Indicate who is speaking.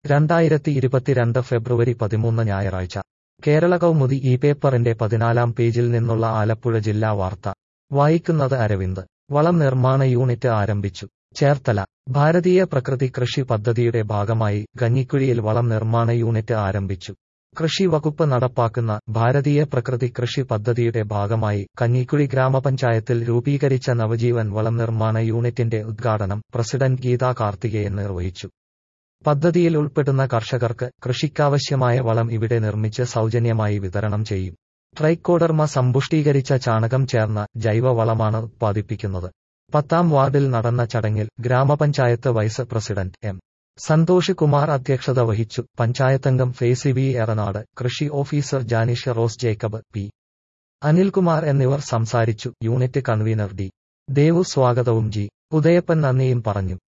Speaker 1: രണ്ടായിരത്തി ഇരുപത്തിരണ്ട് ഫെബ്രുവരി പതിമൂന്ന് ഞായറാഴ്ച കേരള കൗമുദി ഈ പേപ്പറിന്റെ പതിനാലാം പേജിൽ നിന്നുള്ള ആലപ്പുഴ ജില്ലാ വാർത്ത വായിക്കുന്നത് അരവിന്ദ് വളം നിർമ്മാണ യൂണിറ്റ് ആരംഭിച്ചു ചേർത്തല ഭാരതീയ പ്രകൃതി കൃഷി പദ്ധതിയുടെ ഭാഗമായി കഞ്ഞിക്കുഴിയിൽ വളം നിർമ്മാണ യൂണിറ്റ് ആരംഭിച്ചു കൃഷി വകുപ്പ് നടപ്പാക്കുന്ന ഭാരതീയ പ്രകൃതി കൃഷി പദ്ധതിയുടെ ഭാഗമായി കഞ്ഞിക്കുഴി ഗ്രാമപഞ്ചായത്തിൽ രൂപീകരിച്ച നവജീവൻ വളം നിർമ്മാണ യൂണിറ്റിന്റെ ഉദ്ഘാടനം പ്രസിഡന്റ് ഗീതാ കാർത്തികേയൻ നിർവഹിച്ചു പദ്ധതിയിൽ ഉൾപ്പെടുന്ന കർഷകർക്ക് കൃഷിക്കാവശ്യമായ വളം ഇവിടെ നിർമ്മിച്ച് സൗജന്യമായി വിതരണം ചെയ്യും ട്രൈക്കോഡർമ സമ്പുഷ്ടീകരിച്ച ചാണകം ചേർന്ന ജൈവ വളമാണ് ഉത്പാദിപ്പിക്കുന്നത് പത്താം വാർഡിൽ നടന്ന ചടങ്ങിൽ ഗ്രാമപഞ്ചായത്ത് vice president M Santhosh Kumar അധ്യക്ഷത വഹിച്ചു പഞ്ചായത്തംഗം ഫേസി വി എറനാട് കൃഷി ഓഫീസർ ജാനിഷ റോസ് ജേക്കബ് പി അനിൽകുമാർ എന്നിവർ സംസാരിച്ചു യൂണിറ്റ് കൺവീനർ ഡി ദേവു സ്വാഗതവും ജി ഉദയപ്പൻ നന്ദിയും പറഞ്ഞു